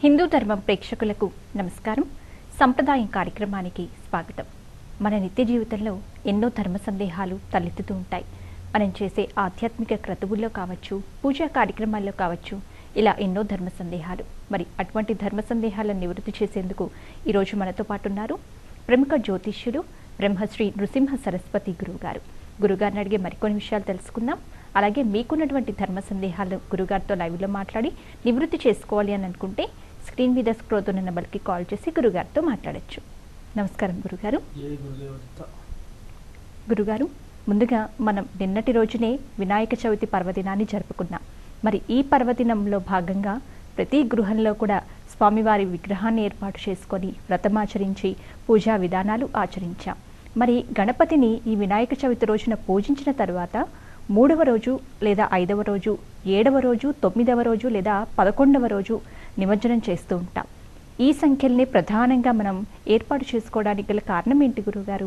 హిందూ ధర్మం ప్రేక్షకులకు నమస్కారం సంప్రదాయం కార్యక్రమానికి స్వాగతం మన నిత్య జీవితంలో ఎన్నో ధర్మ సందేహాలు తలెత్తుతూ ఉంటాయి మనం చేసే ఆధ్యాత్మిక క్రతువుల్లో కావచ్చు పూజా కార్యక్రమాల్లో కావచ్చు ఇలా ఎన్నో ధర్మ సందేహాలు మరి అటువంటి ధర్మ సందేహాలను నివృత్తి చేసేందుకు ఈరోజు మనతో పాటు ఉన్నారు ప్రముఖ జ్యోతిష్యుడు బ్రహ్మశ్రీ నృసింహ సరస్వతి గురువు గారు గురుగారిని అడిగే మరికొన్ని విషయాలు తెలుసుకుందాం అలాగే మీకున్నటువంటి ధర్మ సందేహాలు గురుగారితో లైవ్లో మాట్లాడి నివృత్తి చేసుకోవాలి అని అనుకుంటే స్క్రీన్ మీద స్క్రోల్ ఉన్న నెంబర్కి కాల్ చేసి గురుగారితో మాట్లాడొచ్చు నమస్కారం గురుగారు జై గురుదేవదత్త గురుగారు ముందుగా మనం నిన్నటి రోజునే వినాయక చవితి పర్వదినాన్ని జరుపుకున్నాం మరి ఈ పర్వదినంలో భాగంగా ప్రతి గృహంలో కూడా స్వామివారి విగ్రహాన్ని ఏర్పాటు చేసుకొని వ్రతమాచరించి పూజా విధానాలు ఆచరించాం మరి గణపతిని ఈ వినాయక చవితి రోజున పూజించిన తర్వాత మూడవ రోజు లేదా ఐదవ రోజు ఏడవ రోజు తొమ్మిదవ రోజు లేదా పదకొండవ రోజు నిమజ్జనం చేస్తూ ఉంటాం ఈ సంఖ్యల్ని ప్రధానంగా మనం ఏర్పాటు చేసుకోవడానికి గల కారణం ఏంటి గురుగారు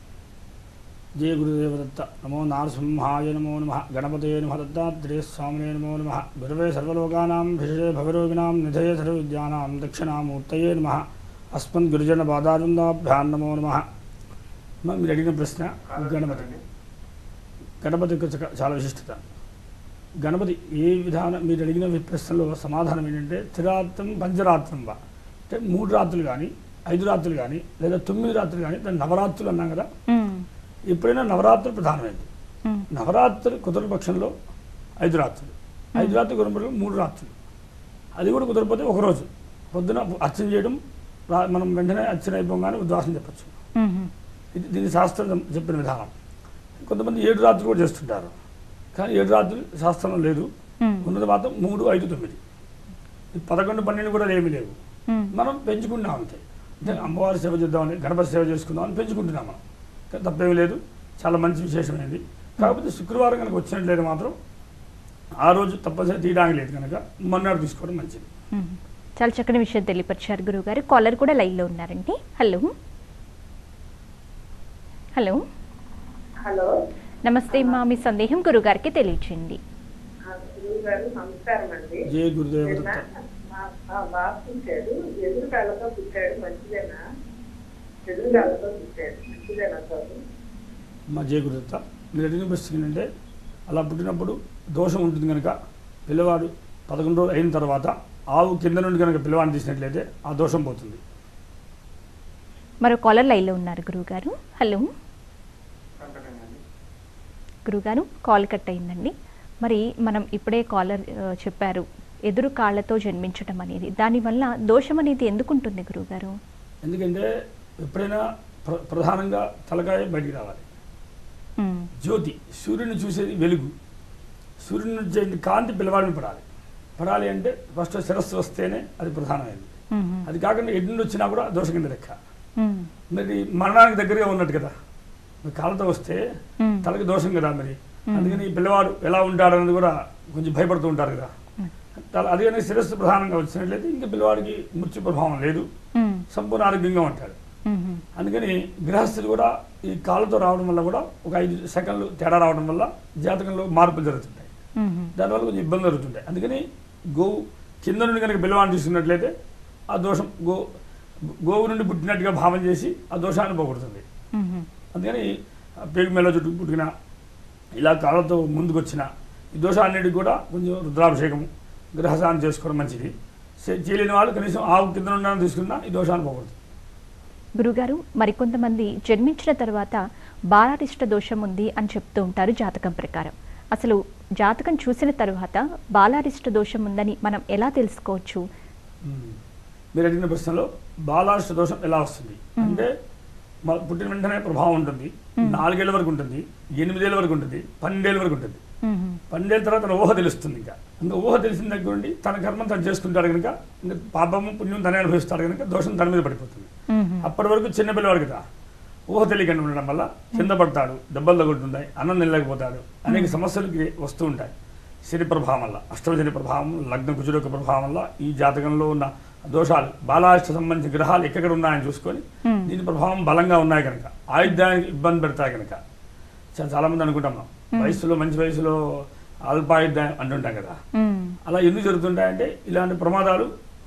జయ గురుదేవదత్త నమో నారసింహాయ నమో నమ గణపతయ నమ దత్తాత్రేయ స్వామినే నమో నమ గురవే సర్వలోకానాం భిషజే భవరోగిణాం నిధయ సర్వవిద్యానాం దక్షిణామూర్తయే నమ అస్మద్ గురుజన పాదారుందాభ్యాం నమో నమ అమ్మ, మీరు అడిగిన ప్రశ్న గణపతి గణపతి యొక్క చక- చాలా విశిష్టత గణపతి ఏ విధానం మీరు అడిగిన ఈ ప్రశ్నలో సమాధానం ఏంటంటే త్రిరాత్రం పంచరాత్రం వా అంటే మూడు రాత్రులు కానీ ఐదు రాత్రులు కానీ లేదా తొమ్మిది రాత్రులు కానీ దాన్ని నవరాత్రులు అన్నాం కదా మ్మ్. ఎప్పుడైనా నవరాత్రులు ప్రధానమైంది మ్మ్. నవరాత్రులు కుదరని పక్షంలో ఐదు రాత్రులు ఐదు రాత్రులు కుదరపడి మూడు రాత్రులు అది కూడా కుదరపోతే ఒక రోజు పొద్దున అర్చన చేయడం రా- మనం వెంటనే అర్చన అయిపోగానే ఉద్వాసం చెప్పచ్చు మ్మ్. ఇది దీని శాస్త్రం చెప్పిన విధానం కొంతమంది ఏడు రాత్రులు కూడా చేస్తుంటారు కానీ ఏడు రాత్రులు శాస్త్రంలో లేదు మ్మ్. ఉన్నది మాత్రం మూడు ఐదు తొమ్మిది ఈ పదకొండు పన్నెండు కూడా ఏమీ లేవు మ్మ్. మనం పెంచుకుంటున్నాం అంతే అంటే అమ్మవారి సేవ చేద్దామని గణపతి సేవ చేసుకుందామని పెంచుకుంటున్నాం మనం కానీ తప్పేమీ లేదు చాలా మంచి విశేషమైనది కాకపోతే శుక్రవారం కనుక వచ్చినట్లయితే మాత్రం ఆ రోజు తప్పనిసరి తీయడానికి లేదు కనుక మొన్నటి తీసుకోవడం మంచిది మ్మ్. చాలా చక్కని విషయం తెలియపరిచారు గురువు గారు కాలర్ కూడా లైన్లో ఉన్నారండి హలో హలో హలో నమస్తే మా మీ సందేహం గురుగారికి తెలియచేయండి ఆ, గురువు గారు నమస్కారం అండి జయ గురుదేవ నిన్న దత్త మా- ఆ, బాగా పుట్టాడు ఎదురు కాళ్ళతో పుట్టాడు మంచిదేనా ఎదురు కాళ్ళతో పుట్టాడు మంచిదేనా సార్ మా జయ గురుదత్త మీరు అడిగిన ప్రశ్న ఏంటంటే అలా పుట్టినప్పుడు దోషం ఉంటుంది కనుక పిల్లవాడు పదకొండు రోజులు అయిన తర్వాత ఆవు కింద నుండి కనుక పిల్లవాడిని తీసినట్లయితే ఆ దోషం పోతుంది మరో కాలర్ లైన్లో ఉన్నారు గురువుగారు హలో గురుగారు కాల్ కట్ అయిందండి మరి మనం ఇప్పుడే కాలర్ ఆ, చెప్పారు ఎదురు కాళ్ళతో జన్మించటం అనేది దానివల్ల దోషం అనేది ఎందుకు ఉంటుంది గురువుగారు ఎందుకంటే ఎప్పుడైనా ప్ర ప్రధానంగా తలకాయ బయటికి రావాలి మ్మ్. జ్యోతి సూర్యుని చూసేది వెలుగు సూర్యుని నుంచి వచ్చే కాంతి పిల్లవాడిని పడాలి పడాలి అంటే ఫస్ట్ శిరస్సు వస్తేనే అది ప్రధానమైనది మ్మ్. అది కాకుండా ఎడ్డు నుండి వచ్చినా కూడా దోష కింద లెక్క మ్మ్. మరి మరణానికి దగ్గరగా ఉన్నట్టు కదా మరి కాళ్ళతో వస్తే మ్మ్. తలకి దోషం కదా మరి అందుకని ఈ పిల్లవాడు ఎలా ఉంటాడు అనేది కూడా కొంచెం భయపడుతూ ఉంటారు కదా మ్మ్. తల అది కనుక శిరస్సు ప్రధానంగా వచ్చినట్లయితే ఇంకా పిల్లవాడికి మృత్యు ప్రభావం లేదు మ్మ్. సంపూర్ణ ఆరోగ్యంగా ఉంటాడు మ్మ్. అందుకని గృహస్థులు కూడా ఈ కాళ్ళతో రావడం వల్ల కూడా ఒక ఐదు సెకండ్లు తేడా రావడం వల్ల జాతకంలో మార్పులు జరుగుతుంటాయి మ్మ్. దానివల్ల కొంచెం ఇబ్బంది జరుగుతుంటాయి అందుకని గోవు కింద నుండి కనుక పిల్లవాడిని తీసుకున్నట్లయితే ఆ దోషం గో గోవు నుండి పుట్టినట్టుగా భావం చేసి ఆ దోషాన్ని పోగొడుతుంది మ్మ్. అందుకని ఆ పేగు మెల్ల చుట్టూ పుట్టిన ఇలా కాళ్ళతో ముందుకు వచ్చిన ఈ దోషాన్నిటికి కూడా కొంచెం రుద్రాభిషేకం గ్రహశాంతి చేసుకోవడం మంచిది చే- చేయలేని వాళ్ళు కనీసం ఆవు కింద నుండి తీసుకున్నా ఈ దోషాన్ని పోగొడుతుంది గురుగారు మరికొంతమంది జన్మించిన తర్వాత బాలారిష్ట దోషం ఉంది అని చెప్తూ ఉంటారు జాతకం ప్రకారం అసలు జాతకం చూసిన తర్వాత బాలారిష్ట దోషం ఉందని మనం ఎలా తెలుసుకోవచ్చు మ్మ్. మీరు అడిగిన ప్రశ్నలో బాలాష్ట దోషం ఎలా వస్తుంది అంటే మ- పుట్టిన వెంటనే ప్రభావం ఉంటుంది నాలుగేళ్ల వరకు ఉంటుంది ఎనిమిదేళ్ళ వరకు ఉంటుంది పన్నెండేళ్ళ వరకు ఉంటుంది మ్మ్. పన్నెండేళ్ళ తర్వాత తన ఊహ తెలుస్తుంది ఇంకా ఇంకా ఊహ తెలిసిన దగ్గర నుండి తన కర్మ తను చేసుకుంటాడు కనుక ఇంకా పాపము పుణ్యం తనే అనుభవిస్తాడు కనుక దోషం తన మీద పడిపోతుంది మ్మ్. అప్పటి వరకు చిన్న పిల్లవాడు కదా ఊహ తెలియకుండా ఉండడం వల్ల కింద పడతాడు దెబ్బలు తగులుతుంటాయి అన్నం నిలలేకపోతాడు అనేక సమస్యలకి వస్తూ ఉంటాయి శని ప్రభావం వల్ల అష్టమ శని ప్రభావం లగ్న కుజుడు యొక్క ప్రభావం వల్ల ఈ జాతకంలో ఉన్న దోషాలు బాలాష్ట సంబంధించిన గ్రహాలు ఎక్కడ ఉన్నాయని చూసుకొని Hmm. దీని ప్రభావం బలంగా ఉన్నాయి కనుక ఆయుధానికి ఇబ్బంది పెడతాయి కనుక చాలా చాలా మంది అనుకుంటాం మనం వయసులో మంచి వయసులో అల్పాయుద్ధాయం అంటుంటాం కదా మ్మ్. అలా ఎందుకు జరుగుతుంటాయంటే ఇలాంటి ప్రమాదాలు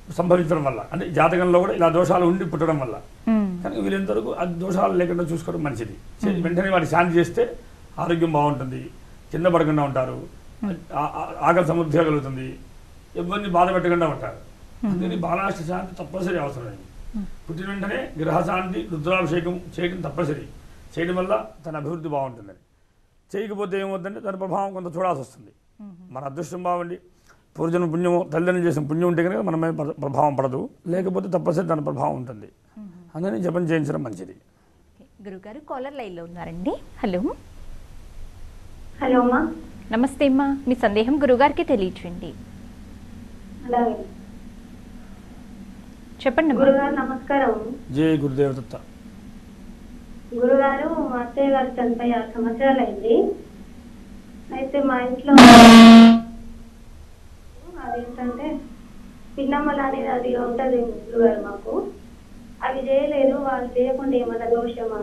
సంభవించడం వల్ల అంటే జాతకంలో కూడా ఇలా దోషాలు ఉండి పుట్టడం వల్ల మ్మ్. కానీ వీళ్ళంతవరకు అది దోషాలు లేకుండా చూసుకోవడం మంచిది చే- వెంటనే వాటి శాంతి చేస్తే ఆరోగ్యం బాగుంటుంది కింద పడకుండా ఉంటారు ఆ- ఆ- ఆకలి సమృద్ధిగా కలుగుతుంది ఎవరిని బాధ పెట్టకుండా ఉంటారు అందుకని బాలాష్ట శాంతి తప్పనిసరి అవసరమైంది పుట్టిన వెంటనే గ్రహశాంతి రుద్రాభిషేకం చేయడం తప్పనిసరి చేయడం వల్ల తన అభివృద్ధి బాగుంటుందని చేయకపోతే ఏమవుతుందంటే దాని ప్రభావం కొంత చూడాల్సి వస్తుంది మన అదృష్టం బాగుండి పూర్వజన్మ పుణ్యము తల్లిదండ్రులు చేసిన పుణ్యం ఉంటే కనుక మన మీద ప్ర- ప్రభావం పడదు లేకపోతే తప్పనిసరి దాని ప్రభావం ఉంటుంది అందుకని జపం చేయించడం మంచిది ఓకే. గురుగారు కాలర్ లైన్లో ఉన్నారండి హలో హలో అమ్మా నమస్తే అమ్మా మీ సందేహం గురుగారికి తెలియచేయండి అలాగే చెప్పండి అమ్మా గురుగారు నమస్కారం జయ గురుదేవదత్త గురుగారు మా అత్తయ్య గారు చనిపోయి ఆరు సంవత్సరాలు అయింది అయితే మా ఇంట్లో అదేంటంటే పిన్నమ్మలు అనేది అది ఉంటుంది గురుగారు మాకు అవి చేయలేదు వాళ్ళు చేయకుండా ఏమన్నా దోషమా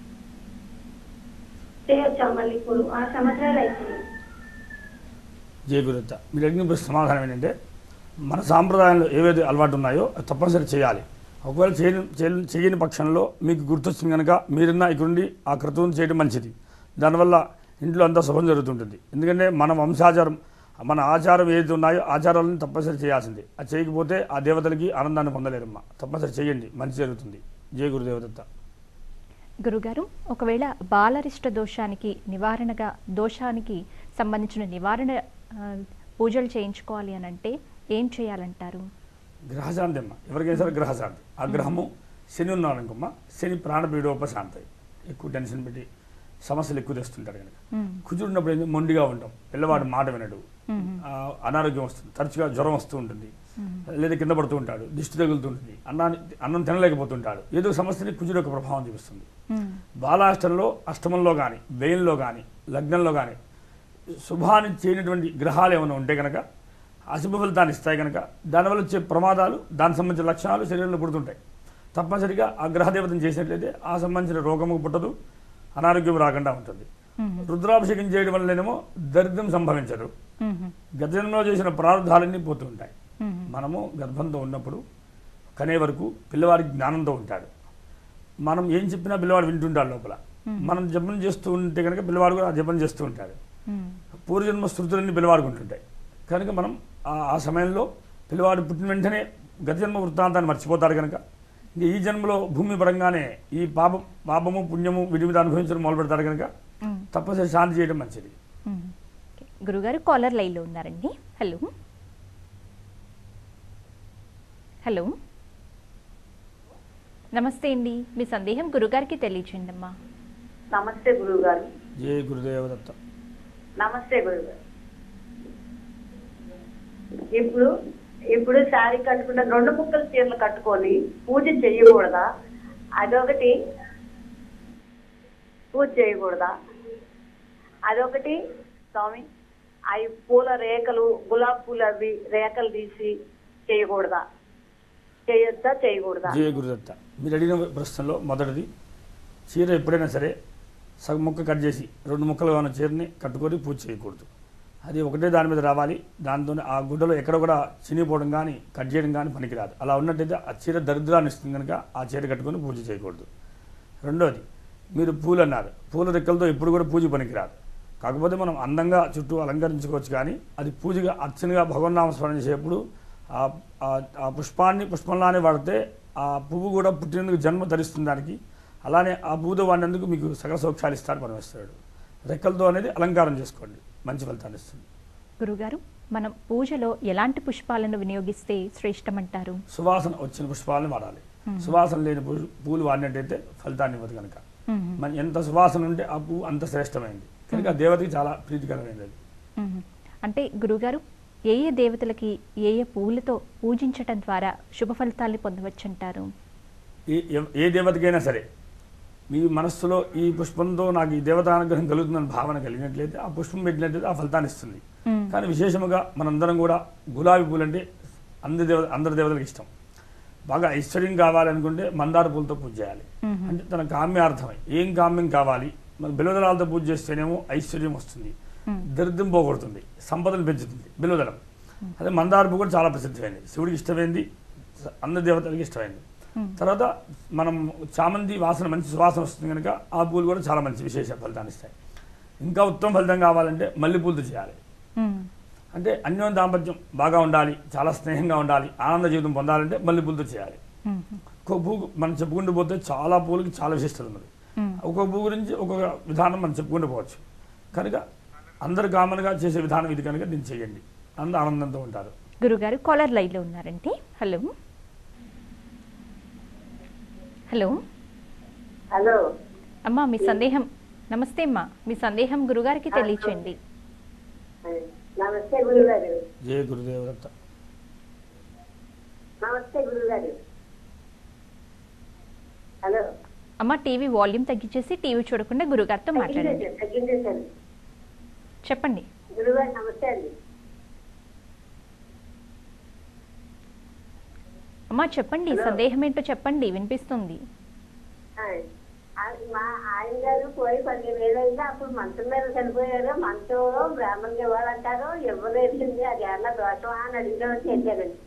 చేయొచ్చా మళ్ళీ ఇప్పుడు ఆరు సంవత్సరాలు అవుతుంది జయ గురుదత్త మీరు అడిగిన ప్రశ్న సమాధానం ఏంటంటే మన సాంప్రదాయంలో ఏవైతే అలవాటు ఉన్నాయో అది తప్పనిసరి చేయాలి ఒకవేళ చేయని చేయని- చేయని పక్షంలో మీకు గుర్తొచ్చింది కనుక మీరన్నా ఇక్కడుండి ఆ క్రతువును చేయడం మంచిది దానివల్ల ఇంట్లో అంతా శుభం జరుగుతుంటుంది ఎందుకంటే మన వంశాచారం మన ఆచారం ఏదైతే ఉన్నాయో ఆచారాలను తప్పనిసరి చేయాల్సిందే అది చేయకపోతే ఆ దేవతలకి ఆనందాన్ని పొందలేరమ్మా తప్పనిసరి చేయండి మంచి జరుగుతుంది జయ గురుదేవదత్త గురుగారు ఒకవేళ బాలరిష్ట దోషానికి నివారణగా దోషానికి సంబంధించిన నివారణ ఆ, పూజలు చేయించుకోవాలి అని అంటే ఏం చేయాలంటారు గ్రహశాంతి అమ్మ ఎవరికైనా సరే గ్రహశాంతి ఆ గ్రహము శని ఉన్నాడనుకోమ్మ శని ప్రాణపీడోపశాంతి ఎక్కువ టెన్షన్ పెట్టి సమస్యలు ఎక్కువ తెస్తుంటాడు కనుక మ్మ్. కుజుడు ఉన్నప్పుడు ఏంటి మొండిగా ఉంటాం పిల్లవాడు మాట వినడు మ్మ్. ఆ, అనారోగ్యం వస్తుంది తరచుగా జ్వరం వస్తూ ఉంటుంది లేదా కింద పడుతూ ఉంటాడు దిష్టి తగులుతుంటుంది అన్నాన్ని అన్నం తినలేకపోతుంటాడు ఏదో సమస్యని కుజుడు యొక్క ప్రభావం చూపిస్తుంది మ్మ్. బాలాష్టంలో అష్టమంలో కానీ వ్యయంలో కానీ లగ్నంలో కానీ శుభాన్ని చేయనటువంటి గ్రహాలు ఏమైనా ఉంటే కనుక అశుభ ఫలితాన్ని ఇస్తాయి కనుక దానివల్ల వచ్చే ప్రమాదాలు దానికి సంబంధించిన లక్షణాలు శరీరంలో పుడుతుంటాయి తప్పనిసరిగా ఆ గ్రహదేవతను చేసినట్లయితే ఆ సంబంధించిన రోగము పుట్టదు అనారోగ్యం రాకుండా ఉంటుంది మ్మ్. రుద్రాభిషేకం చేయడం వల్లనేమో దరిద్రం సంభవించదు మ్మ్. గత జన్మలో చేసిన ప్రారంధాలన్నీ పోతూ ఉంటాయి మ్మ్. మనము గర్భంతో ఉన్నప్పుడు కనే వరకు పిల్లవాడికి జ్ఞానంతో ఉంటాడు మనం ఏం చెప్పినా పిల్లవాడు వింటుంటాడు లోపల మనం జపం చేస్తూ ఉంటే కనుక పిల్లవాడు కూడా ఆ జపం చేస్తూ ఉంటాడు మ్మ్. పూర్వజన్మ స్మృతులన్నీ పిల్లవాడికి ఉంటుంటాయి కనుక మనం ఆ- ఆ సమయంలో పిల్లవాడు పుట్టిన వెంటనే గత జన్మ వృత్తాంతాన్ని మర్చిపోతాడు కనుక ఇంకా ఈ జన్మలో భూమి పరంగానే ఈ పాపం పాపము పుణ్యము వీటి మీద అనుభవించడం మొదలు పెడతాడు కనుక మ్మ్. తప్పనిసరి శాంతి చేయడం మంచిది మ్మ్. ఓకే. గురుగారు కాలర్ లైన్లో ఉన్నారండి హలో హలో నమస్తే అండి మీ సందేహం గురుగారికి తెలియచేయండి అమ్మా నమస్తే గురువు గారు జయ గురుదేవదత్త నమస్తే గురువు గారు ఇప్పుడు ఇప్పుడు శారీ కట్టుకుంటే రెండు ముక్కల చీరలు కట్టుకొని పూజ చేయకూడదా అదొకటి పూజ చేయకూడదా అదొకటి స్వామి అవి పూల రేఖలు గులాబీ పూలు అవి రేఖలు తీసి చేయకూడదా చేయొద్దా చేయకూడదా జయ గురుదత్త మీరు అడిగిన ప్రశ్నలో మొదటిది చీర ఎప్పుడైనా సరే సగం ముక్క కట్ చేసి రెండు ముక్కలుగా ఉన్న చీరని కట్టుకొని పూజ చేయకూడదు అది ఒకటే దాని మీద రావాలి దాంతో ఆ గుడ్డలో ఎక్కడ కూడా చినిగిపోవడం కానీ కట్ చేయడం కానీ పనికిరాదు అలా ఉన్నట్టయితే ఆ చీర దరిద్రాన్ని ఇస్తుంది కనుక ఆ చీర కట్టుకొని పూజ చేయకూడదు రెండోది మీరు పూలు అన్నారు పూల రెక్కలతో ఎప్పుడు కూడా పూజ పనికిరాదు కాకపోతే మనం అందంగా చుట్టూ అలంకరించుకోవచ్చు కానీ అది పూజగా అర్చనగా భగవన్నామస్మరణ చేసేప్పుడు ఆ- ఆ- ఆ పుష్పాన్ని పుష్పంలానే వాడితే ఆ పువ్వు కూడా పుట్టినందుకు జన్మ ధరిస్తుంది దానికి అలానే ఆ పూతో వాడినందుకు మీకు సకల సౌఖ్యాలు ఇస్తాడు పరమేశ్వరుడు రెక్కలతో అనేది అలంకారం చేసుకోండి మంచి ఫలితాన్ని ఇస్తుంది గురుగారు మనం పూజలో ఎలాంటి పుష్పాలను వినియోగిస్తే శ్రేష్టమంటారు సువాసన వచ్చిన పుష్పాలను వాడాలి సువాసన లేని పూ- పూలు వాడినట్టయితే ఫలితాన్ని ఇవ్వదు కనుక మ్మ్. మన ఎంత సువాసన ఉంటే ఆ పువ్వు అంత శ్రేష్టమైంది కనుక ఆ దేవతకి చాలా ప్రీతికరమైనది అది మ్మ్. అంటే గురుగారు ఏ ఏ దేవతలకి ఏ ఏ పువ్వులతో పూజించటం ద్వారా శుభ ఫలితాల్ని పొందవచ్చంటారు ఏ ఎవ- ఏ దేవతకైనా సరే మీ మనస్సులో ఈ పుష్పంతో నాకు ఈ దేవతానుగ్రహం కలుగుతుందని భావన కలిగినట్లయితే ఆ పుష్పం పెట్టినట్లయితే ఆ ఫలితాన్ని ఇస్తుంది మ్మ్. కానీ విశేషముగా మనందరం కూడా గులాబీ పూలు అంటే అందరి దేవ అందరి దేవతలకు ఇష్టం బాగా ఐశ్వర్యం కావాలనుకుంటే మందార పూలతో పూజ చేయాలి మ్మ్. అంటే తన కామ్యార్థమై ఏం కామ్యం కావాలి మన బిల్వదళాలతో పూజ చేస్తేనేమో ఐశ్వర్యం వస్తుంది మ్మ్. దరిద్రం పోగొడుతుంది సంపదను పెంచుతుంది బిల్వదళం అదే మందార పువ్వు కూడా చాలా ప్రసిద్ధమైంది శివుడికి ఇష్టమైంది అందరి దేవతలకి ఇష్టమైంది మ్మ్. తర్వాత మనం చామంతి వాసన మంచి సువాసన వస్తుంది కనుక ఆ పూలు కూడా చాలా మంచి విశేష ఫలితాన్ని ఇస్తాయి ఇంకా ఉత్తమ ఫలితం కావాలంటే మల్లెపూలతో చేయాలి మ్మ్. అంటే అన్యోన్య దాంపత్యం బాగా ఉండాలి చాలా స్నేహంగా ఉండాలి ఆనంద జీవితం పొందాలంటే మల్లెపూలతో చేయాలి మ్మ్. ఒక్కొక్క పువ్వు మనం చెప్పుకుంటూ పోతే చాలా పూలకి చాలా విశిష్టత ఉన్నది మ్మ్. ఒక్కొక్క పువ్వు గురించి ఒక్కొక్క విధానం మనం చెప్పుకుంటూ పోవచ్చు కనుక అందరు కామన్గా చేసే విధానం ఇది కనుక దీన్ని చేయండి అందరూ ఆనందంతో ఉంటారు గురుగారు కాలర్ లైన్లో ఉన్నారండి హలో హలో హలో అమ్మా మీ సందేహం నమస్తే అమ్మా మీ సందేహం గురుగారికి తెలియచేయండి నమస్తే గురుగారు జయ గురుదేవదత్త నమస్తే గురుగారు హలో అమ్మ టీవీ వాల్యూమ్ తగ్గించేసి టీవీ చూడకుండా గురుగారితో మాట్లాడండి తగ్గించేసాను తగ్గించేసాను చెప్పండి గురుగారు నమస్తే అండి అమ్మా చెప్పండి హలో. సందేహం ఏంటో చెప్పండి వినిపిస్తుంది ఆయ్. ఆ- మా ఆయన గారు పోయి పదిహేను ఏళ్ళు అయింది అప్పుడు మంచం మీద చనిపోయారు మంచం బ్రాహ్మణ్కి ఇవ్వాలంటారు ఇవ్వలేసింది అది ఏమన్నా దోషమా అని అడిగిన చేశానండి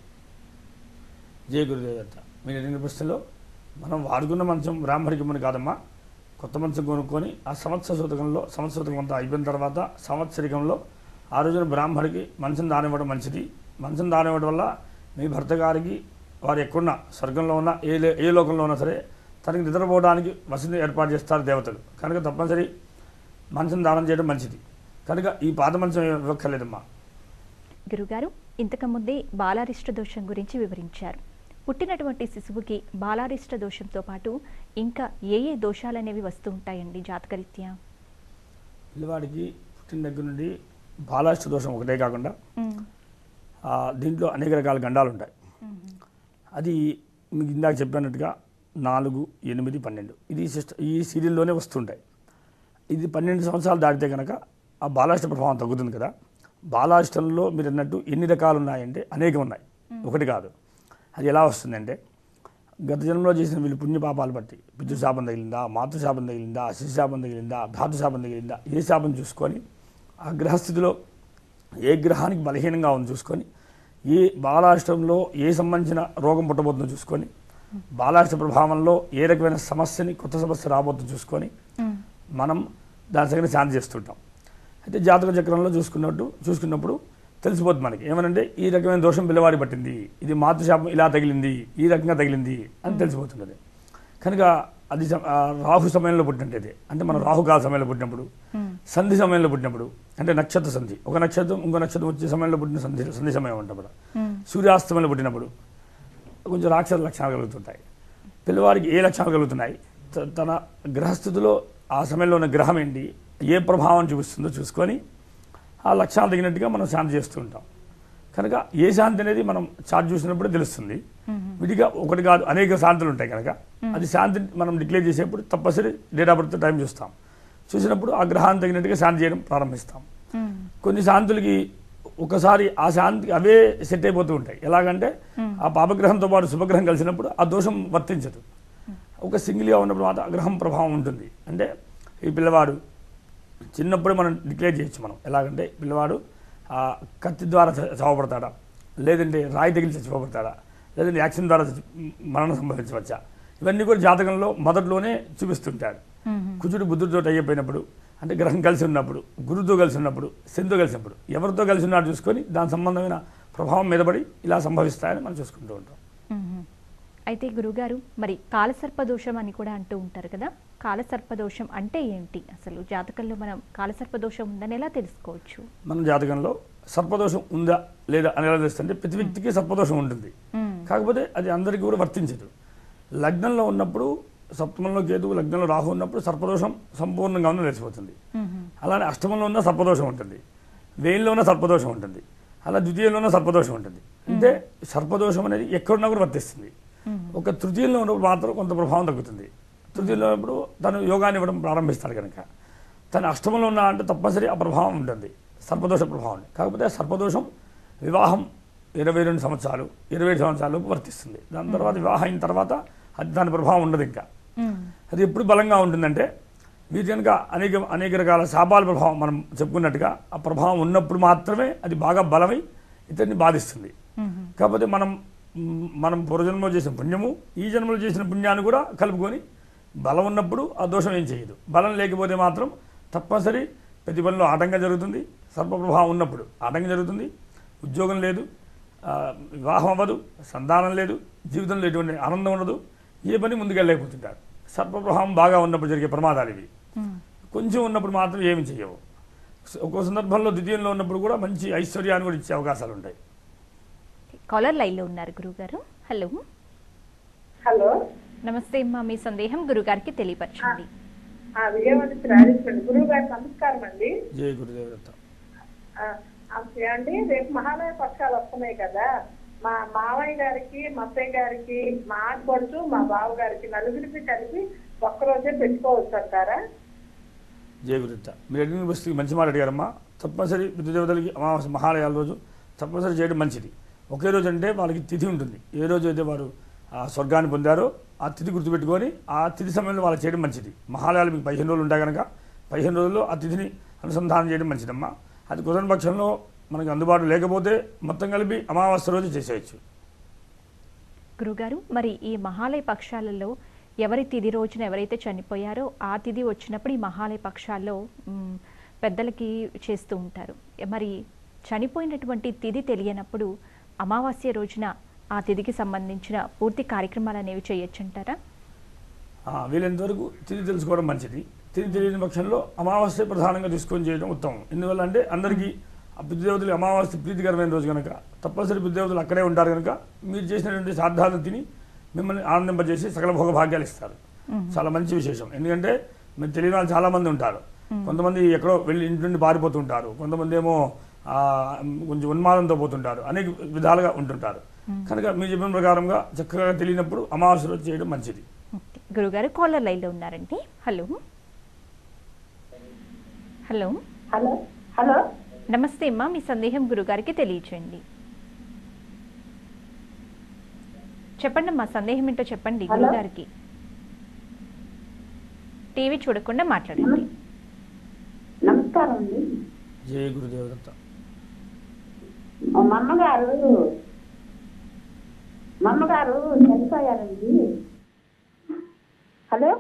జయ గురుదేవదత్త మీరు అడిగిన ప్రశ్నలో మనం వాడుకున్న మంచం బ్రాహ్మడికి ఇమ్మని కాదమ్మా కొత్త మంచం కొనుక్కొని ఆ సంవత్సర శతకంలో సంవత్సర శతకం అంతా అయిపోయిన తర్వాత సంవత్సరికంలో ఆ రోజున బ్రాహ్మడికి మంచం దానివ్వడం మంచిది మంచం దానివ్వడం వల్ల మీ భర్త గారికి వారు ఎక్కడున్నా స్వర్గంలో ఉన్నా ఏ లే- ఏ లోకంలో ఉన్నా సరే తనకి నిద్రపోవడానికి వసతి ఏర్పాటు చేస్తారు దేవతలు కనుక తప్పనిసరి మంచం దానం చేయడం మంచిది కనుక ఈ పాత మంచం ఇవ్వక్కర్లేదమ్మా గురుగారు ఇంతకుముందే బాలారిష్ట దోషం గురించి వివరించారు పుట్టినటువంటి శిశువుకి బాలారిష్ట దోషంతో పాటు ఇంకా ఏ ఏ దోషాలు అనేవి వస్తూ ఉంటాయండి జాతకరీత్యా పిల్లవాడికి పుట్టిన దగ్గర నుండి బాలాష్ట దోషం ఒకటే కాకుండా ఆ, దీంట్లో అనేక రకాల గండాలు ఉంటాయి అది మీకు ఇందాక చెప్పినట్టుగా నాలుగు ఎనిమిది పన్నెండు ఇది సిస్ట ఈ సీరియల్లోనే వస్తుంటాయి ఇది పన్నెండు సంవత్సరాలు దాటితే కనుక ఆ బాలాష్ట ప్రభావం తగ్గుతుంది కదా బాలాష్టంలో మీరు అన్నట్టు ఎన్ని రకాలు ఉన్నాయంటే అనేకం ఉన్నాయి ఒకటి కాదు అది ఎలా వస్తుందంటే గత జన్మలో చేసిన వీళ్ళు పుణ్యపాపాలు బట్టి పితృశాపం తగిలిందా మాతృశాపం తగిలిందా శిశుశాపం తగిలిందా భ్రాతృశాపం తగిలిందా ఏ శాపం చూసుకొని ఆ గ్రహస్థితిలో ఏ గ్రహానికి బలహీనంగా ఉంది చూసుకొని ఏ బాలాష్టంలో ఏ సంబంధించిన రోగం పుట్టబోతుందో చూసుకొని బాలాష్ట ప్రభావంలో ఏ రకమైన సమస్యని కొత్త సమస్య రాబోతుందో చూసుకొని మనం దాని తగిన శాంతి చేస్తుంటాం అయితే జాతక చక్రంలో చూసుకున్నట్టు చూసుకున్నప్పుడు తెలిసిపోతుంది మనకి ఏమనంటే ఈ రకమైన దోషం పిల్లవాడి పట్టింది ఇది మాతృశాపం ఇలా తగిలింది ఈ రకంగా తగిలింది అని తెలిసిపోతున్నది కనుక అది సమ- ఆ రాహు సమయంలో పుట్టినట్టయితే అంటే మనం రాహుకాల సమయంలో పుట్టినప్పుడు సంధి సమయంలో పుట్టినప్పుడు అంటే నక్షత్ర సంధి ఒక నక్షత్రం ఇంకో నక్షత్రం వచ్చే సమయంలో పుట్టిన సంధి సంధి సమయం ఉన్నప్పుడు సూర్యాస్తమయంలో పుట్టినప్పుడు కొంచెం రాక్షస లక్షణాలు కలుగుతుంటాయి పిల్లవాడికి ఏ లక్షణాలు కలుగుతున్నాయి త- తన గ్రహస్థితిలో ఆ సమయంలో ఉన్న గ్రహం ఏంటి ఏ ప్రభావం చూపిస్తుందో చూసుకొని ఆ లక్షణాలు తగినట్టుగా మనం శాంతి చేస్తూ ఉంటాం కనుక ఏ శాంతి అనేది మనం చార్ట్ చూసినప్పుడు తెలుస్తుంది విడిగా ఒకటి కాదు అనేక శాంతులు ఉంటాయి కనుక అది శాంతి మనం డిక్లేర్ చేసేప్పుడు తప్పనిసరి డేట్ ఆఫ్ బర్త్ టైం చూస్తాం చూసినప్పుడు ఆ గ్రహాన్ని తగినట్టుగా శాంతి చేయడం ప్రారంభిస్తాం కొన్ని శాంతులకి ఒకసారి ఆ శాంతికి అవే సెట్ అయిపోతూ ఉంటాయి ఎలాగంటే ఆ పాపగ్రహంతో పాటు శుభగ్రహం కలిసినప్పుడు ఆ దోషం వర్తించదు ఒక సింగిల్గా ఉన్నప్పుడు మాత్రం ఆ గ్రహం ప్రభావం ఉంటుంది అంటే ఈ పిల్లవాడు చిన్నప్పుడే మనం డిక్లేర్ చేయొచ్చు మనం ఎలాగంటే పిల్లవాడు ఆ కత్తి ద్వారా చ- చావబడతాడా లేదంటే రాయి తగిలి చచ్చిపోబడతాడా లేదంటే యాక్సిడెంట్ ద్వారా చచ్చి- మరణం సంభవించవచ్చా ఇవన్నీ కూడా జాతకంలో మొదట్లోనే చూపిస్తుంటాడు కుజుడు బుద్ధుడితో అయిపోయినప్పుడు అంటే గ్రహం కలిసి ఉన్నప్పుడు గురుతో కలిసి ఉన్నప్పుడు శనితో కలిసినప్పుడు ఎవరితో కలిసి ఉన్నాడు చూసుకొని దాని సంబంధమైన ప్రభావం మీద పడి ఇలా సంభవిస్తాయని మనం చూసుకుంటూ ఉంటాం మ్మ్. అయితే గురుగారు మరి కాలసర్పదోషం అని కూడా అంటూ ఉంటారు కదా కాలసర్పదోషం అంటే ఏంటి అసలు జాతకంలో మనం కాలసర్పదోషం ఉందని ఎలా తెలుసుకోవచ్చు మన జాతకంలో సర్పదోషం ఉందా లేదా అని ఎలా తెలుస్తుంటే ప్రతి వ్యక్తికి సర్పదోషం ఉంటుంది మ్మ్. కాకపోతే అది అందరికీ కూడా వర్తించదు లగ్నంలో ఉన్నప్పుడు సప్తమంలో కేతువు లగ్నంలో రాహు ఉన్నప్పుడు సర్పదోషం సంపూర్ణంగా ఉందని తెలిసిపోతుంది మ్మ్. అలానే అష్టమంలో ఉన్న సర్పదోషం ఉంటుంది వేయిల్లో ఉన్న సర్పదోషం ఉంటుంది అలా ద్వితీయంలో ఉన్న సర్పదోషం ఉంటుంది అంటే సర్పదోషం అనేది ఎక్కడున్నా కూడా వర్తిస్తుంది ఒక తృతీయంలో ఉన్నప్పుడు మాత్రం కొంత ప్రభావం తగ్గుతుంది తృతీయంలో ఉన్నప్పుడు తను యోగాన్ని ఇవ్వడం ప్రారంభిస్తాడు కనుక తను అష్టమంలో ఉన్న అంటే తప్పనిసరి ఆ ప్రభావం ఉంటుంది సర్పదోష ప్రభావం కాకపోతే ఆ సర్పదోషం వివాహం ఇరవై రెండు సంవత్సరాలు ఇరవై ఏడు సంవత్సరాలు వర్తిస్తుంది దాని తర్వాత వివాహం అయిన తర్వాత అది దాని ప్రభావం ఉండదు ఇంకా మ్మ్. అది ఎప్పుడు బలంగా ఉంటుందంటే వీటి కనుక అనేక అనేక రకాల శాపాల ప్రభావం మనం చెప్పుకున్నట్టుగా ఆ ప్రభావం ఉన్నప్పుడు మాత్రమే అది బాగా బలమై ఇతన్ని బాధిస్తుంది మ్మ్. కాకపోతే మనం మ్, మనం పూర్వజన్మలో చేసిన పుణ్యము ఈ జన్మలో చేసిన పుణ్యాన్ని కూడా కలుపుకొని బలం ఉన్నప్పుడు ఆ దోషం ఏం చేయదు బలం లేకపోతే మాత్రం తప్పనిసరి ప్రతి పనిలో ఆటంకం జరుగుతుంది సర్పప్రభావం ఉన్నప్పుడు ఆటంకం జరుగుతుంది ఉద్యోగం లేదు ఆ, వివాహం అవ్వదు సంతానం లేదు జీవితంలో ఎటువంటి ఆనందం ఉండదు ఏ పని ముందుకెళ్ళలేకపోతుంటారు సర్పప్రభావం బాగా ఉన్నప్పుడు జరిగే ప్రమాదాలు ఇవి మ్మ్. కొంచెం ఉన్నప్పుడు మాత్రం ఏమి చేయవు ఒక్కో సందర్భంలో ద్వితీయంలో ఉన్నప్పుడు కూడా మంచి ఐశ్వర్యాన్ని కూడా ఇచ్చే అవకాశాలు ఉంటాయి కాలర్ లైన్లో ఉన్నారు గురుగారు హలో హలో నమస్తే అమ్మా మీ సందేహం గురుగారికి తెలియపరచండి ఆ విజయవాడ నుంచి రాజేశ్వరి గురువు గారి నమస్కారం అండి జయ గురుదేవత ఆ, అసలు అండి రేపు మహాలయ పక్షాలు వస్తున్నాయి కదా మా మావయ్య గారికి మా అత్తయ్య గారికి మా ఆడపడుచు మా బావ గారికి నలుగురికి కలిపి ఒక్కరోజే పెట్టుకోవచ్చు అంటారా జయ గురుదత్త మీరు అడిగిన వస్తువుకి మంచి మాట అడిగారమ్మా తప్పనిసరి పితృదేవతలకి అమావాస్య మహాలయాల రోజు తప్పనిసరి చేయడం మంచిది ఒకే రోజు అంటే వాళ్ళకి తిథి ఉంటుంది ఏ రోజు అయితే వారు ఆ స్వర్గాన్ని పొందారో ఆ తిథి గుర్తుపెట్టుకొని ఆ తిథి సమయంలో వాళ్ళు చేయడం మంచిది మహాలయాలు మీకు పదిహేను రోజులు ఉంటాయి కనుక పదిహేను రోజుల్లో ఆ తిథిని అనుసంధానం చేయడం మంచిదమ్మా అది కుదరని పక్షంలో మనకి అందుబాటులో లేకపోతే మొత్తం కలిపి అమావాస్య రోజు చేసేయచ్చు గురుగారు మరి ఈ మహాలయ పక్షాలలో ఎవరి తిథి రోజున ఎవరైతే చనిపోయారో ఆ తిథి వచ్చినప్పుడు ఈ మహాలయ పక్షాల్లో మ్, పెద్దలకి చేస్తూ ఉంటారు మరి చనిపోయినటువంటి తిథి తెలియనప్పుడు అమావాస్య రోజున ఆ తిథికి సంబంధించిన పూర్తి కార్యక్రమాలు అనేవి చేయొచ్చంటారా ఆ, వీలైనంత వరకు తిరిగి తెలుసుకోవడం మంచిది తిరిగి తెలియని పక్షంలో అమావాస్య ప్రధానంగా తీసుకొని చేయడం ఉత్తమం ఎందువల్ల అంటే అందరికీ ఆ పితృదేవతలు అమావాస్య ప్రీతికరమైన రోజు కనుక తప్పనిసరి పితృదేవతలు అక్కడే ఉంటారు కనుక మీరు చేసినటువంటి శ్రాద్ధాలు తిని మిమ్మల్ని ఆనందింపజేసి సకల భోగ భాగ్యాలు ఇస్తారు చాలా మంచి విశేషం ఎందుకంటే మీరు తెలియని వాళ్ళు చాలా మంది ఉంటారు కొంతమంది ఎక్కడో వెళ్ళి ఇంటి నుండి పారిపోతుంటారు కొంతమంది ఏమో ఆ, కొంచెం ఉన్మాదంతో పోతుంటారు అనేక విధాలుగా ఉంటుంటారు కనుక మీరు చెప్పిన ప్రకారంగా చక్కగా తెలియనప్పుడు అమావాస్య రోజు చేయడం మంచిది ఓకే. గురుగారు కాలర్ లైన్లో ఉన్నారండి హలో హలో హలో హలో నమస్తే అమ్మా మీ సందేహం గురుగారికి తెలియచేయండి చెప్పండి అమ్మా సందేహం ఏంటో చెప్పండి హలో? గురుగారికి టీవీ చూడకుండా మాట్లాడండి నమస్కారం అండి జయ గురుదేవదత్త మా అమ్మగారు మా అమ్మగారు చనిపోయారండి హలో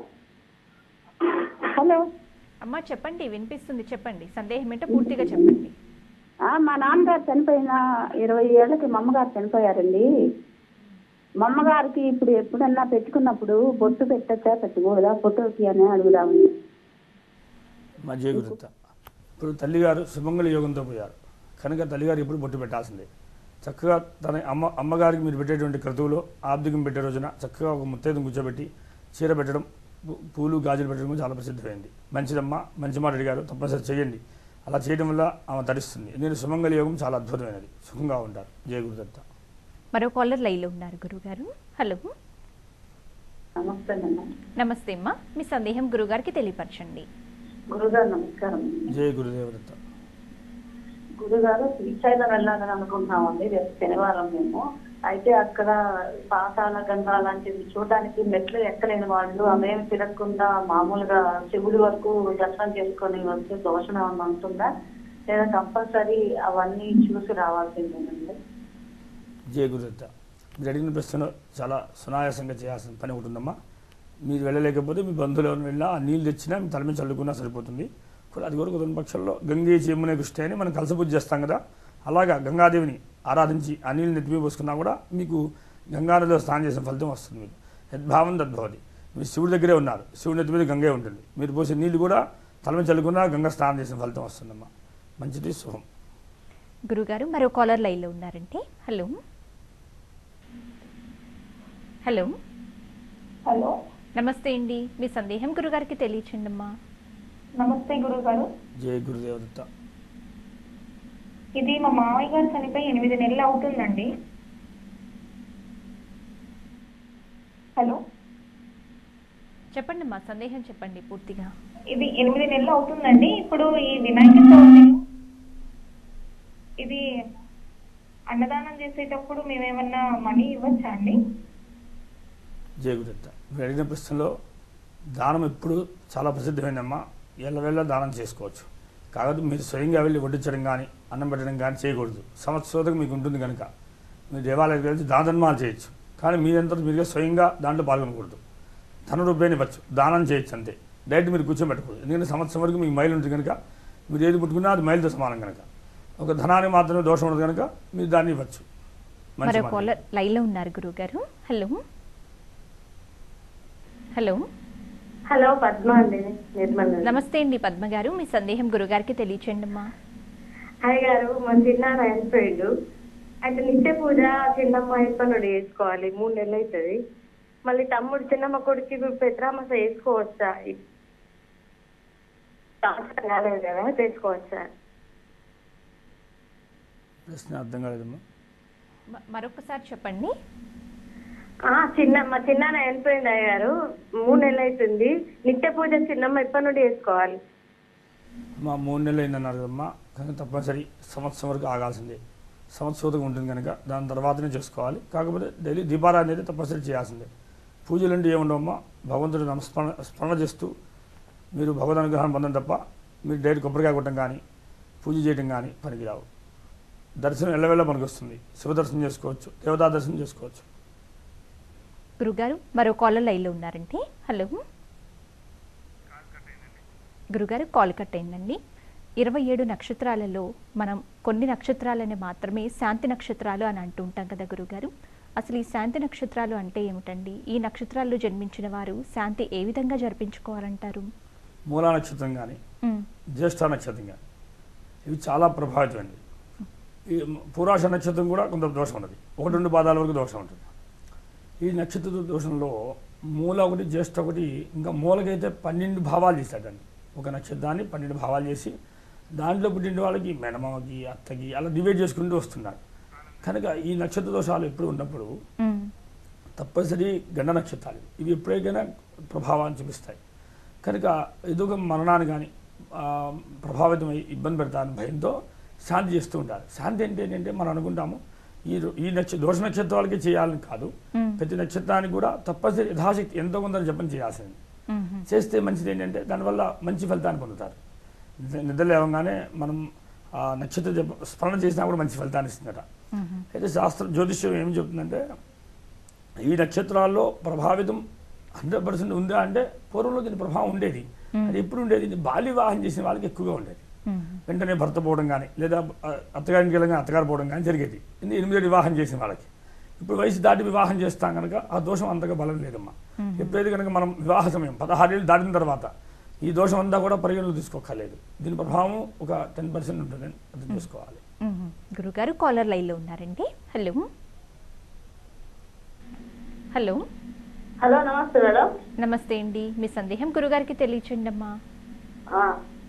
హలో అమ్మా చెప్పండి వినిపిస్తుంది చెప్పండి సందేహం ఏంటో పూర్తిగా చెప్పండి ఆ, మా నాన్నగారు చనిపోయిన ఇరవై ఏళ్ళకి మా అమ్మగారు చనిపోయారండి మా అమ్మగారికి ఇప్పుడు ఎప్పుడన్నా పెట్టుకున్నప్పుడు బొట్టు పెట్టచ్చా పెట్టకూడదా ఫోటోకి అని అడుగుదామని మా జయ గురుదత్త ఇప్పుడు తల్లిగారు సుమంగళ యోగంతో పోయారు కనుక తల్లిగారు ఎప్పుడు బొట్టు పెట్టాల్సిందే చక్కగా తన అమ్మ అమ్మగారికి మీరు పెట్టేటువంటి క్రతువులో ఆబ్దికం పెట్టే రోజున చక్కగా ఒక ముత్తైదును కూర్చోబెట్టి చీర పెట్టడం పూ- పూలు గాజులు పెట్టడం చాలా ప్రసిద్ధమైంది మంచిదమ్మా మంచి మాట అడిగారు తప్పనిసరి చేయండి అలా చేయడం వల్ల ఆమె తరిస్తుంది ఎందుకంటే సుమంగళ యోగం చాలా అద్భుతమైనది సుఖంగా ఉంటారు జయ గురుదత్త మరో కాలర్ లైన్లో ఉన్నారు గురుగారు హలో నమస్తే నమస్తే అమ్మా మీ సందేహం గురుగారికి తెలియపరచండి గురుగారు నమస్కారం జయ గురుదేవదత్త గురుగారు శ్రీశైలం వెళ్ళాలని అనుకుంటున్నామండి రేపు శనివారం మేము అయితే అక్కడ పాతాల గంగా లాంటివి చూడడానికి మెట్లు ఎక్కలేని వాళ్ళు అవేమి తిరగకుండా మామూలుగా శివుడి వరకు దర్శనం చేసుకొని వస్తే దోషం ఏమన్నా ఉంటుందా లేదా కంపల్సరీ అవన్నీ చూసి రావాల్సిందేనండి జయ గురుదత్త మీరు అడిగిన ప్రశ్నలో చాలా సునాయాసంగా చేయాల్సిన పని ఒకటి ఉందమ్మా మీరు వెళ్ళలేకపోతే మీ బంధువులు ఎవరిని వెళ్ళినా ఆ నీళ్ళు తెచ్చినా మీ తల మీద చల్లుకున్నా సరిపోతుంది కూడా అది కూడా కుదరని పక్షంలో గంగే చేమునే కృష్ణ అని మనం కలస పూజ చేస్తాం కదా అలాగా గంగాదేవిని ఆరాధించి ఆ నీళ్ళు నెత్తిమీ పోసుకున్నా కూడా మీకు గంగానదిలో స్నానం చేసిన ఫలితం వస్తుంది మీకు యద్భావం తద్భవతి మీరు శివుడి దగ్గరే ఉన్నారు శివుడి నెత్తి మీద గంగే ఉంటుంది మీరు పోసే నీళ్ళు కూడా తల మీద చల్లుకున్నా గంగా స్నానం చేసిన ఫలితం వస్తుందమ్మా మంచిది శుభం గురుగారు మరో కాలర్ లైన్లో ఉన్నారంటే హలో హలో హలో నమస్తే అండి మీ సందేహం గురుగారికి తెలియచండి అమ్మా నమస్తే గురువు గారు జయ గురుదేవదత్త ఇది మా మామయ్య గారు చనిపోయి ఎనిమిది నెలలు అవుతుందండి హలో చెప్పండి అమ్మా సందేహం చెప్పండి పూర్తిగా ఇది ఎనిమిది నెలలు అవుతుందండి ఇప్పుడు ఈ వినాయక చవితి ఇది అన్నదానం చేసేటప్పుడు మేమేమన్నా మనీ ఇవ్వచ్చా అండి జయ గురుదత్త మీరు అడిగిన ప్రశ్నలో దానం ఎప్పుడు చాలా ప్రసిద్ధమైందమ్మా ఎల్లవేళ దానం చేసుకోవచ్చు కాకపోతే మీరు స్వయంగా వెళ్ళి వడ్డించడం కానీ అన్నం పెట్టడం కానీ చేయకూడదు సంవత్సరం మీకు ఉంటుంది కనుక మీ దేవాలయానికి వెళ్ళి దాన ధర్మాలు చేయొచ్చు కానీ మీరంతా మీరుగా స్వయంగా దాంట్లో పాల్గొనకూడదు ధన రూపాయని ఇవ్వచ్చు దానం చేయొచ్చు అంతే డైరెక్ట్ మీరు కూర్చోబెట్టకూడదు ఎందుకంటే సంవత్సరం వరకు మీకు మైలు ఉంటుంది కనుక మీరు ఏది పుట్టుకున్నా అది మైలుతో సమానం కనుక ఒక ధనానికి మాత్రమే దోషం ఉండదు కనుక మీరు దాన్ని ఇవ్వచ్చు మంచి మరో మార్గం. కాలర్ లైన్లో ఉన్నారు గురుగారు హలో హలో హలో పద్మ అండి నిర్మల్ నుండి. నమస్తే అండి పద్మ గారు మీ సందేహం గురుగారికి తెలియచేయండి అమ్మా హాయ్ గారు మా చిన్నాన్న చనిపోయిండు అయితే నిత్య పూజ చిన్నమ్మ అయిపోయినాడు చేసుకోవాలి మూడు నెలలు అవుతుంది మళ్ళీ తమ్ముడు చిన్నమ్మ కొడుకు ఇప్పుడు పెత్రామస వేసుకోవచ్చా సంవత్సరం కాలేదు కదా చేసుకోవచ్చా ప్రశ్న అర్థం కాలేదమ్మా మ- మరొకసారి చెప్పండి ఆ, చిన్న మా చిన్నాన్న చనిపోయిండు అయ్య గారు మూడు నెలలు అవుతుంది నిత్య పూజ చిన్నమ్మ ఎప్పటి నుండి చేసుకోవాలి మా మూడు నెలలు అయిందన్నారు కదమ్మా కనుక తప్పనిసరి సంవత్సరం వరకు ఆగాల్సిందే సంవత్సరం ఉంటుంది కనుక దాని తర్వాతనే చేసుకోవాలి కాకపోతే డైలీ దీపారాధన అయితే తప్పనిసరి చేయాల్సిందే పూజలు అంటే ఏముండవమ్మా భగవంతుడు నమస్మరణ స్మరణ చేస్తూ మీరు భగవద్ అనుగ్రహం పొందడం తప్ప మీరు డైరెక్ట్ కొబ్బరికాయ కొట్టడం కానీ పూజ చేయడం కానీ పనికిరావు దర్శనం ఎల్లవెల్ల మనకు వస్తుంది శివ దర్శనం చేసుకోవచ్చు దేవతా దర్శనం చేసుకోవచ్చు గురుగారు మరో కాలర్ లైన్లో ఉన్నారండి హలో గురుగారు కాల్ కట్ అయిందండి ఇరవై ఏడు నక్షత్రాలలో మనం కొన్ని నక్షత్రాలని మాత్రమే శాంతి నక్షత్రాలు అని అంటూ ఉంటాం కదా గురుగారు అసలు ఈ శాంతి నక్షత్రాలు అంటే ఏమిటండి ఈ నక్షత్రాల్లో జన్మించిన వారు శాంతి ఏ విధంగా జరిపించుకోవాలంటారు మూలా నక్షత్రం కానీ ఉమ్, జ్యేష్ఠ నక్షత్రం కానీ ఇవి చాలా ప్రభావితమైనవి ఈ పూరాష నక్షత్రం కూడా కొంత దోషం ఉన్నది ఒకటి రెండు పాదాల వరకు దోషం ఉంటుంది ఈ నక్షత్ర దోషంలో మూల ఒకటి జ్యేష్ఠ ఒకటి ఇంకా మూలకైతే పన్నెండు భావాలు చేశాడండి ఒక నక్షత్రాన్ని పన్నెండు భావాలు చేసి దాంట్లో పుట్టిన వాళ్ళకి మెనమకి అత్తకి అలా డివైడ్ చేసుకుంటూ వస్తున్నారు కనుక ఈ నక్షత్ర దోషాలు ఎప్పుడు ఉన్నప్పుడు ఉమ్, తప్పనిసరి గండ నక్షత్రాలు ఇవి ఎప్పుడైనా ప్రభావాన్ని చూపిస్తాయి కనుక ఏదో మరణాన్ని కానీ ప్రభావితమై ఇబ్బంది పెడతారని భయంతో శాంతి చేస్తూ ఉంటారు శాంతి అంటే ఏంటంటే మనం అనుకుంటాము ఈ రో- ఈ నక్ష దోష నక్షత్రాలకి చేయాలని కాదు ఉమ్, ప్రతి నక్షత్రానికి కూడా తప్పనిసరి యథాశక్తి ఎంతో కొంత జపం చేయాల్సింది ఉమ్, ఉమ్, చేస్తే మంచిది ఏంటంటే దానివల్ల మంచి ఫలితాన్ని పొందుతారు నిద్ర- నిద్ర లేవగానే మనం ఆ నక్షత్ర జప స్మరణ చేసినా కూడా మంచి ఫలితాన్ని ఇస్తుందట ఉమ్, అయితే శాస్త్రం జ్యోతిష్యం ఏం చెప్తుందంటే ఈ నక్షత్రాల్లో ప్రభావితం హండ్రెడ్ పర్సెంట్ ఉందా అంటే పూర్వంలో దీని ప్రభావం ఉండేది అది ఎప్పుడు ఉండేది ఇది బాల్య వివాహం చేసిన వాళ్ళకి ఎక్కువగా ఉండేది ఉమ్, వెంటనే భర్త పోవడం కానీ లేదా ఆ, అత్తగారికి వెళ్ళగా అత్తగారు పోవడం కానీ జరిగేది ఇది ఎనిమిది వివాహం చేసిన వాళ్ళకి ఇప్పుడు వయసు దాటి వివాహం చేస్తాం కనుక ఆ దోషం అంతగా బలం లేదమ్మా ఎప్పుడైతే కనుక మనం వివాహ సమయం పదహారేళ్ళు దాటిన తర్వాత ఈ దోషం అంతా కూడా పరిగణలో తీసుకోకర్లేదు దీని ప్రభావం ఒక టెన్ పర్సెంట్ ఉంటుందని అర్థం చేసుకోవాలి ఉమ్. గురుగారు కాలర్ లైన్లో ఉన్నారండి హలో హలో హలో నమస్తే మేడం నమస్తే అండి మీ సందేహం గురుగారికి తెలియచేయండి అమ్మా ఆ.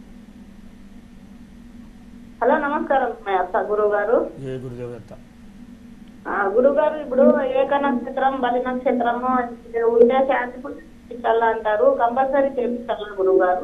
హలో నమస్కారం గురువు గారు ఏ గురుదేవదత్త గురువు గారు ఇప్పుడు ఏక నక్షత్రం బలి నక్షత్రము ఉంటే శాంతి పుట్టించాలా అంటారు కంపల్సరీ చేపించాలా గురువు గారు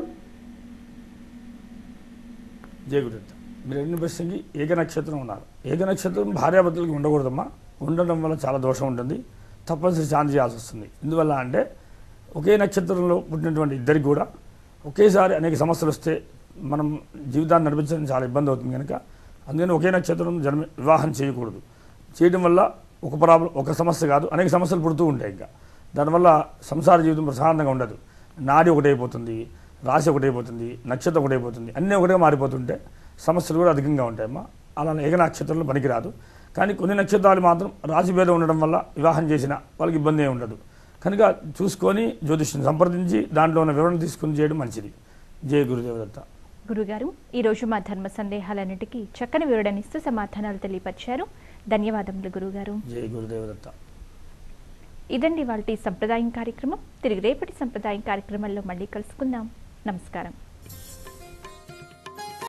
జయ గురుదత్త మీరు ఎన్ని ప్రశ్నకి ఏక నక్షత్రం ఉన్నారు ఏక నక్షత్రం భార్యాభర్తలకి ఉండకూడదమ్మా ఉండడం వల్ల చాలా దోషం ఉంటుంది తప్పనిసరి శాంతి చేయాల్సి వస్తుంది ఎందువల్ల అంటే ఒకే నక్షత్రంలో పుట్టినటువంటి ఇద్దరికి కూడా ఒకేసారి అనేక సమస్యలు వస్తే మనం జీవితాన్ని నడిపించడం చాలా ఇబ్బంది అవుతుంది కనుక అందుకని ఒకే నక్షత్రం జన్మ వివాహం చేయకూడదు చేయడం వల్ల ఒక ప్రాబ్లం ఒక సమస్య కాదు అనేక సమస్యలు పుడుతూ ఉంటాయి ఇంకా దానివల్ల సంసార జీవితం ప్రశాంతంగా ఉండదు నాడి ఒకటైపోతుంది రాశి ఒకటైపోతుంది నక్షత్రం ఒకటైపోతుంది అన్నీ ఒకటే మారిపోతుంటే సమస్యలు కూడా అధికంగా ఉంటాయమ్మా అలా ఏక నక్షత్రంలో పనికిరాదు కానీ కొన్ని నక్షత్రాలు మాత్రం రాశి భేదం ఉండడం వల్ల వివాహం చేసిన వాళ్ళకి ఇబ్బంది ఏమి ఉండదు కనుక చూసుకొని జ్యోతిష్యం సంప్రదించి దాంట్లో ఉన్న వివరణ తీసుకుని చేయడం మంచిది జయ గురుదేవదత్త గురుగారు ఈరోజు మా ధర్మ సందేహాలన్నిటికీ చక్కని వివరణిస్తూ సమాధానాలు తెలియపరిచారు ధన్యవాదములు గురుగారు జయ గురుదేవదత్త ఇదండి వాళ్ళ సంప్రదాయం కార్యక్రమం తిరిగి రేపటి సంప్రదాయం కార్యక్రమంలో మళ్ళీ కలుసుకుందాం నమస్కారం